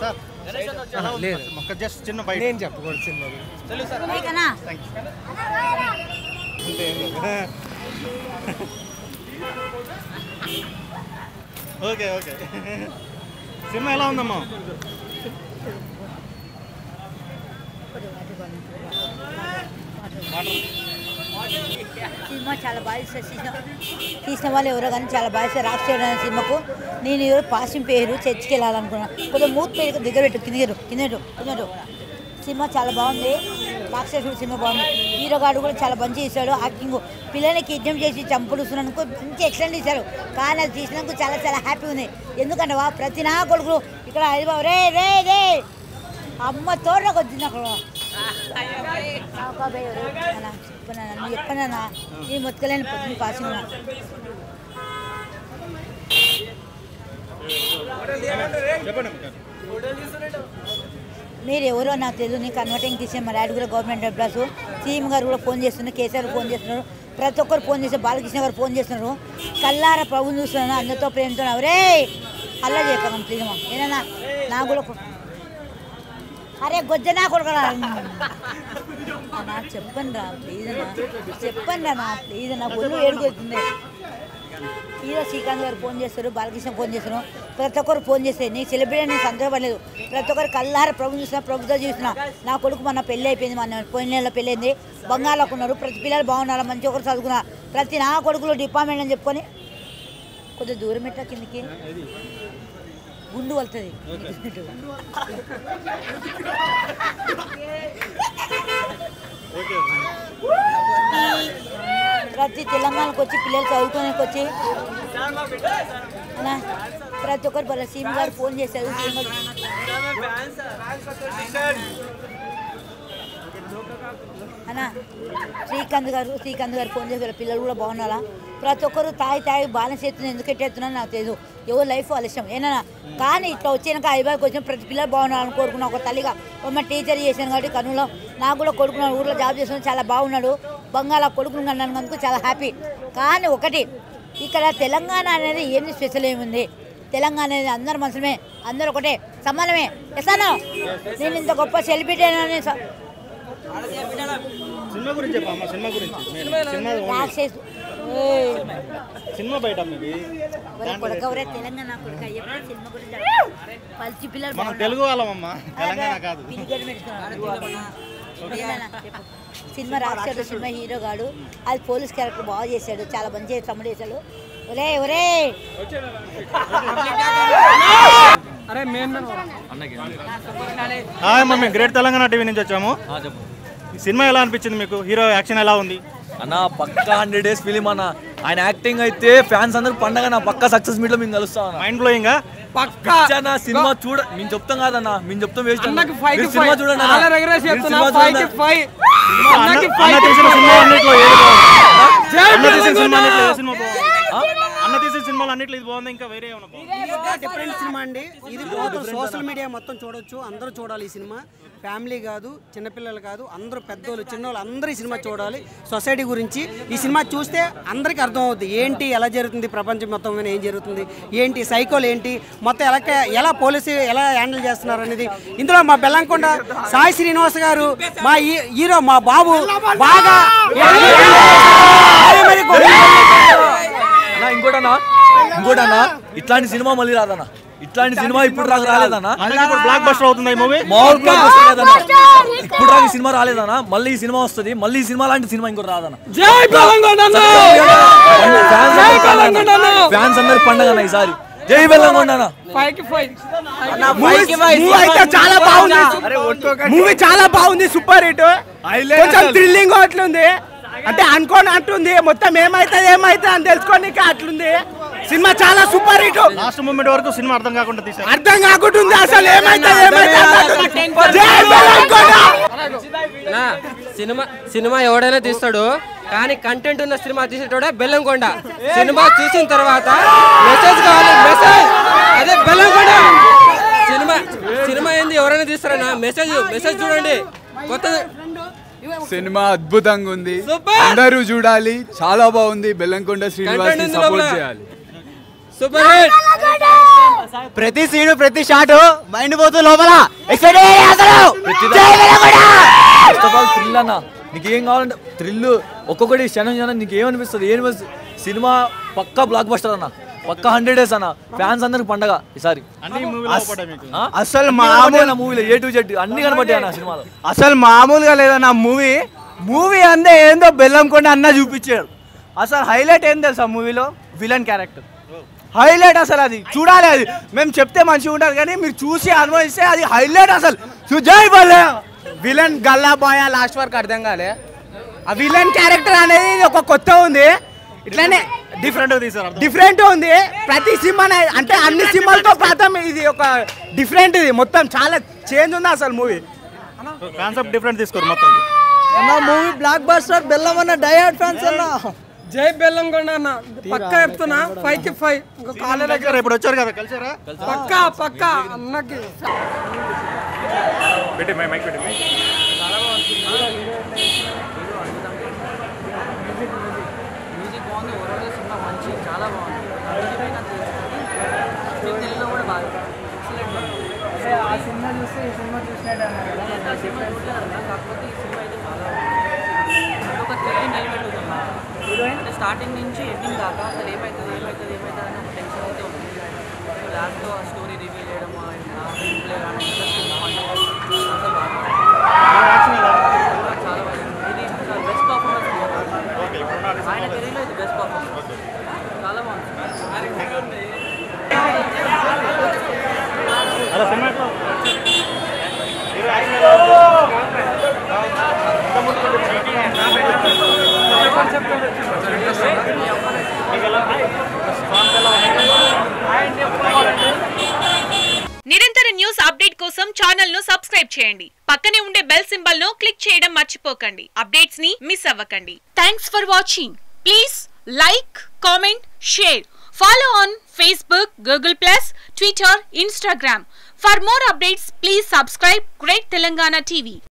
Sir ఎలా ఉంది లేదు. సినిమా? ఒక జస్ట్ చిన్న బయట నేను చెప్పకూడదు సినిమా గురించి. నీకనా ఓకే ఓకే సినిమా ఎలా ఉందమ్మా సినిమా చాలా బాగా ఇస్తారు తీసిన తీసిన వాళ్ళు ఎవరో కానీ చాలా బాగా ఇస్తారు రాక్షసుడు అనే సినిమాకు నేను ఎవరు పాసింగ్ పేరు చర్చికి వెళ్ళాలనుకున్నాను కొద్దిగా మూత్ పేరు దగ్గర పెట్టు కిందరు కిందరు కిందరు సినిమా చాలా బాగుంది రాక్షసుడు సినిమా బాగుంది హీరో గారు కూడా చాలా మంచి ఇస్తాడు యాక్టింగ్ పిల్లల్ని కిడ్నాప్ చేసి చంపుడుస్తున్నందుకు మంచి ఎక్సలెంట్ ఇచ్చారు కానీ అది తీసినందుకు చాలా చాలా హ్యాపీ ఉంది ఎందుకంటే వా ప్రతి నా కొడుకులు ఇక్కడ హైదరాబాద్ రే రే రే అమ్మ తోటకు వచ్చింది అక్కడ చెప్పనా చెప్పనా ఈ మొత్తలేని పొద్దున్న పాసింగ్ ఉన్నా చెప్పండి మీరు ఎవరో నాకు తెలియదు నేను కన్వర్టింగ్ తీసిన మా డాడీ కూడా గవర్నమెంట్ ఎంప్లాయస్ సీఎం గారు కూడా ఫోన్ చేస్తున్నారు కేసీఆర్ ఫోన్ చేస్తున్నారు ప్రతి ఒక్కరు ఫోన్ చేస్తారు బాలకృష్ణ గారు ఫోన్ చేస్తున్నారు కల్లార ప్రభుని చూస్తున్నాను అందరితో ప్రేమతో రే అల్లా చేయకండి ప్లీజ్ మా ఏదన్నా నాకు కూడా కొ- అరే గొజ్జ నా కొడుకురా అన్నా చెప్పండి రా ప్లీజ్ అన్నా చెప్పండి అన్నా ప్లీజ్ అన్నా ఒళ్ళు ఏడుకొస్తుంది హీరో శ్రీకాంత్ గారు ఫోన్ చేస్తారు బాలకృష్ణ ఫోన్ చేస్తారు ప్రతి ఒక్కరు ఫోన్ చేస్తే నీకు సెలబ్రిటీ నేను సందేహపడలేదు ప్రతి ఒక్కరు కల్లార ప్రభు చూసిన ప్రభుత్వం చూసిన నా కొడుకు మొన్న పెళ్ళి అయిపోయింది మన పోయిన నెలలో పెళ్ళి అయింది బంగాళకు ఉన్నారు ప్రతి పిల్లలు బాగున్నారు మంచి ఒకరు చదువుకున్నారు ప్రతి నా కొడుకులు డిపార్ట్మెంట్ అని చెప్పుకొని కొద్దిగా దూరం పెట్టా కిందికి గుండు వలుతుంది ఓకే ప్రతి తెలంగాణకు వచ్చి పిల్లలు చదువుకోడానికి వచ్చి అలా ప్రతి ఒక్కరు వాళ్ళ సీఎం గారు ఫోన్ చేశారు సీఎం గారు అన్నా శ్రీకాంత్ గారు శ్రీకాంత్ గారు ఫోన్ చేసి వాళ్ళ పిల్లలు కూడా బాగున్నారా ప్రతి ఒక్కరు తాగి తాగి బాలన్స్ ఎత్తున ఎందుకు ఎట్టేస్తున్నారో నాకు తెలియదు ఎవరు లైఫ్ వాళ్ళ ఇష్టం ఏనా కానీ ఇట్లా వచ్చినాక ఐబాకి వచ్చిన ప్రతి పిల్లలు బాగున్నారని కోరుకున్నా ఒక తల్లిగా ఒక టీచర్ చేశాను కాబట్టి కనులో నాకు కూడా కొడుకున్నాడు ఊళ్ళో జాబ్ చేస్తున్నాడు చాలా బాగున్నాడు బంగాళ కొడుకును కన్నందుకు చాలా హ్యాపీ కానీ ఒకటి ఇక్కడ తెలంగాణ అనేది ఏంది స్పెషల్ ఏముంది తెలంగాణ అనేది అందరు మనుషులమే అందరు ఒకటే సమానమే ఎసాను నేను ఇంత గొప్ప సెలబ్రిటీ అని స- సినిమా గురించి చెప్పమ్మా సినిమా గురించి మీరు సినిమా ఓన్లీ. రాక్షసు ఏయ్. సినిమా బయట మీది ఒరే కొడుక, ఒరే తెలంగాణ కొడుక, ఎప్పుడు సినిమా గురించి అడగ. పల్చి పిల్లలు మనం బాగున్నారు. తెలుగు వాళ్ళమమ్మా తెలంగాణ కాదు పిలిగడి పెట్టుకున్నాడు. ఏదైనా చెప్పు. సినిమా రాక్షసుడు సినిమా హీరో గాడు అది పోలీస్ క్యారెక్టర్ బాగా చేశాడు చాలా మంచి తమ్ముడు చేశాడు ఒరే ఒరే hi mummy great Telangana TV నుంచి వచ్చాము చెప్పు ఈ సినిమా ఎలా అనిపించింది మీకు హీరో యాక్షన్ ఎలా ఉంది అన్న పక్కా హండ్రెడ్ డేస్ ఫిలిం అన్న ఆయన యాక్టింగ్ అయితే ఫ్యాన్స్ అందరూ పండగ నా పక్కా సక్సెస్ మీట్ లో మేము కలుస్తాం అన్న మైండ్ బ్లోయింగ్ పక్కా అన్న సినిమా చూడ మేము చెప్తాం కాదన్న మేము చెప్తాం వేస్ట్ అన్నకి ఫైవ్ కి సినిమా ఫైవ్ చూడండి చాలా అన్న. రెగ్యులర్ మీరు చెప్తున్నా సినిమా ఫైవ్ కి చూడండి. ఫైవ్ అన్న అన్నకి అన్న ఫైవ్ కి తీసిన ఫైవ్. సినిమా అన్నిట్లో ఏది బాగుంది జై అన్న తీసిన సినిమా తెలంగాణ! అన్నిట్లో ఏ సినిమా బాగుంది అన్న తీసిన సినిమాలు అన్నిట్లో ఇది బాగుంది ఇంకా వేరే ఏమైనా బాగుంది ఇది ఒక డిఫరెంట్ సినిమా అండి ఇది మొత్తం సోషల్ మీడియా మొత్తం చూడొచ్చు అందరూ చూడాలి ఈ సినిమా ఫ్యామిలీ కాదు చిన్నపిల్లలు కాదు అందరూ పెద్దోళ్ళు చిన్నోళ్ళు అందరూ ఈ సినిమా చూడాలి సొసైటీ గురించి ఈ సినిమా చూస్తే అందరికీ అర్థం అవుతుంది ఏంటి ఎలా జరుగుతుంది ప్రపంచం మొత్తం మీద ఏం జరుగుతుంది ఏంటి సైకోలు ఏంటి మొత్తం ఎలా ఎలా పోలీసు ఎలా హ్యాండిల్ చేస్తున్నారు అనేది ఇందులో మా బెల్లంకొండ సాయి శ్రీనివాస్ గారు మా హీ- హీరో మా బాబు బాగా మరి మరి గొప్ప- అన్న ఇంకోటన్నా ఇంకోటన్నా ఇట్లాంటి సినిమా మళ్ళీ రాదన్న ఇట్లాంటి సినిమా ఇప్పుడు రాక రాలేదన్నా అందుకే ఇప్పుడు బ్లాక్ బస్టర్ అవుతుంది ఈ మూవీ మామూలు block buster లేదన్న. ఇప్పుడు రాక ఈ సినిమా రాలేదన్నా మళ్ళీ ఈ సినిమా వస్తుంది మళ్ళీ ఈ సినిమా లాంటి సినిమా ఇంకోటి రాదన్న జై తెలంగాణ అన్న! ఫ్యాన్స్ జై అందరూ పండగ తెలంగాణ అన్న! ఫ్యాన్స్ అందరు పండగ అన్న ఈసారి జై బెల్లంకొండ అన్న ఫైవ్ కి ఫైవ్ మూవీ అయితే చాలా బాగుంది మూవీ చాలా బాగుంది సూపర్ హిట్ కొంచెం థ్రిల్లింగ్ అట్లుంది అంటే అనుకోని అట్లుంది మొత్తం ఏమైతుంది ఏమైతుంది అని తెలుసుకోని అట్లుంది సినిమా చాలా సూపర్ హిట్ లాస్ట్ మూమెంట్ వరకు సినిమా అర్థం కాకుండా తీసారు అర్థం కాకుంటుంది అసలు ఏమైతుంది ఏమైతుంది జై తెలంగాణ! నా సినిమా సినిమా ఎవడైనా తీస్తాడు కానీ కంటెంట్ ఉన్న సినిమా తీసేటోడే బెల్లంకొండ సినిమా చూసిన తర్వాత మెసేజ్ కావాలి మెసేజ్ అదే బెల్లంకొండ సినిమా సినిమా ఏంది ఎవరైనా తీస్తారన్నా మెసేజ్ మెసేజ్ చూడండి కొత్త సినిమా అద్భుతంగా ఉంది Super! అందరూ చూడాలి చాలా బాగుంది బెల్లంకొండ శ్రీనివాస్ Content ఉంది సపోర్ట్ లోపల. చేయాలి సూపర్ హిట్ ప్రతి సీను ప్రతి షాట్ మైండ్ పోతుంది లోపల ఫస్ట్ ఆఫ్ ఆల్ థ్రిల్ అన్న నీకేం కావాలంటే థ్రిల్ ఒక్కొక్కటి క్షణం క్షణం నీకు ఏమనిపిస్తుంది ఏమనిపిస్తుంది సినిమా పక్కా బ్లాక్ బస్టర్ అన్న పక్కా హండ్రెడ్ డేస్ అన్న ఫ్యాన్స్ అందరికి పండగ ఈసారి అన్ని మూవీలో అవపడ్డాయి మీకు ఆ? అసలు అన్ని మామూలు కనపడ్డాయి అన్న మూవీలో ఏ టు జెడ్ అన్ని కనపడ్డాయి అన్న సినిమాలో అసలు మామూలుగా లేదన్న మూవీ మూవీ అందే ఏందో బెల్లం కొండ అన్న చూపించాడు అసలు హైలైట్ ఏం తెలుసా మూవీలో విలన్ క్యారెక్టర్ హైలైట్ అసలు అది చూడాలి అది మేము చెప్తే మంచిగా ఉంటుంది కానీ మీరు చూసి అనుభవిస్తే అది హైలైట్ అసలు సుజయ్ బల్లే విలన్ గల్లా బాయ్ లాస్ట్ వరకు అర్థం కాలే ఆ విలన్ క్యారెక్టర్ అనేది ఒక కొత్త ఉంది ఇట్లానే డిఫరెంట్ తీసారు అర్థం డిఫరెంట్ ఉంది ప్రతి సినిమా అంటే అన్ని సినిమాలతో ప్రథమ ఇది ఒక డిఫరెంట్ ఇది మొత్తం చాలా చేంజ్ ఉంది అసలు మూవీ కాన్సెప్ట్ డిఫరెంట్ తీసుకోరు మొత్తం అన్న మూవీ బ్లాక్ బస్టర్ బెల్లం అన్న డయాడ్ ఫ్యాన్స్ అన్న జై బెల్లంకొండ అన్న పక్క చెప్తున్నా ఫైవ్ కి ఫైవ్ ఇంకా కాలేజ్ దగ్గర ఇప్పుడు వచ్చారు కదా కలిసారా పక్క పక్క అన్నకి పెట్టి మైక్ పెట్టి మ్యూజిక్ బాగుంది ఓవరాల్గా సినిమా మంచి చాలా బాగుంది మ్యూజిక్ నాకు తెలుగులో కూడా బాగా ఆ సినిమా చూస్తే ఈ సినిమా చూసినట్టు ఆ సినిమా చూడలేదన్నా కాకపోతే ఈ సినిమా అయితే చాలా బాగుంది అంటే ఒక థ్రిల్లింగ్ ఎలిమెంట్ ఉందమ్మా అంటే స్టార్టింగ్ నుంచి ఎండింగ్ దాకా అసలు ఏమవుతుంది ఏమవుతుంది ఏమవుతుంది అని ఒక టెన్షన్ అయితే ఉంది సో లాస్ట్లో ఆ స్టోరీ రివీల్ చేయడం ప్లే కానీ ఇంట్రెస్టింగ్ అసలు బాగా చాలా బాగా ఇది బెస్ట్ పర్ఫార్మెన్స్ ఆయన కెరీర్లో ఇది బెస్ట్ పర్ఫార్మెన్స్ చాలా బాగుంది అలా సినిమా ఎట్లా? నిరంతర న్యూస్ అప్డేట్ కోసం ఛానల్ ను సబ్స్క్రైబ్ చేయండి పక్కనే ఉండే బెల్ సింబల్ ను క్లిక్ చేయడం మర్చిపోకండి అప్డేట్స్ ని మిస్ అవ్వకండి thanks for watching please like comment share follow on Facebook Google plus Twitter Instagram for more updates please subscribe great Telangana TV